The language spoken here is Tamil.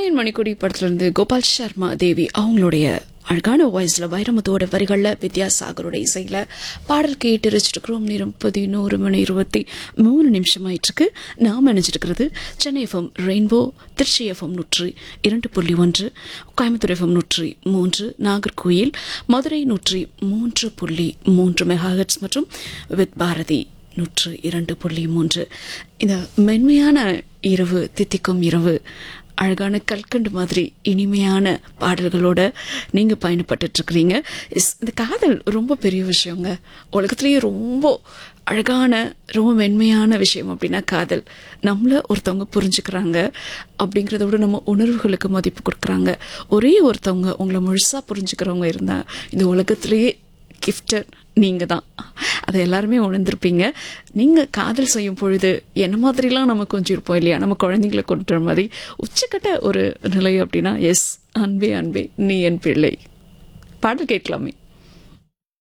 பொன்னியின் மணிக்கொடி படத்திலிருந்து கோபால் சர்மா தேவி அவங்களுடைய அழகான வாய்ஸ்ல வைரமுத்தோட வரிகள்ல வித்யாசாகரோட இசையில பாடல் கேட்டு ரசிச்சிருக்கிறோம் நேரம் பதினோரு மணி இருபத்தி மூணு நிமிஷம் ஆயிட்டிருக்கு நாம் நினைச்சிருக்கிறது Chennai FM rainbow Tiruchi FM நூற்றி இரண்டு புள்ளி ஒன்று கோயம்புத்தூர் எஃப்எம் நூற்றி மூன்று நாகர்கோயில் மதுரை நூற்றி மூன்று புள்ளி மூன்று மெகாஹெட்ஸ் மற்றும் வித் பாரதி நூற்று இரண்டு புள்ளி மூன்று இந்த மென்மையான இரவு தித்திக்கும் இரவு அழகான கல்கண்டு மாதிரி இனிமையான பாடல்களோட நீங்க பயணப்பட்டுட்டு இருக்கிறீங்க இஸ் இந்த காதல் ரொம்ப பெரிய விஷயங்க உலகத்திலேயே ரொம்ப அழகான ரொம்ப மென்மையான விஷயம் அப்படின்னா காதல் நம்மள ஒருத்தவங்க புரிஞ்சுக்கிறாங்க அப்படிங்கிறத விட நம்ம உணர்வுகளுக்கு மதிப்பு கொடுக்குறாங்க ஒரே ஒருத்தவங்க உங்களை முழுசா புரிஞ்சுக்கிறவங்க இருந்தா இந்த உலகத்திலேயே கிஃப்டட் நீங்க தான் அதை எல்லாருமே உணர்ந்திருப்பீங்க நீங்க காதல் செய்யும் பொழுது என்ன மாதிரிலாம் நம்ம கொஞ்சம் இருப்போம் இல்லையா நம்ம குழந்தைங்களை கொண்டு வர மாதிரி உச்சக்கட்ட ஒரு நிலை அப்படின்னா எஸ் அன்பே அன்பே நீ என் பிள்ளை பாடல் கேட்கலாமே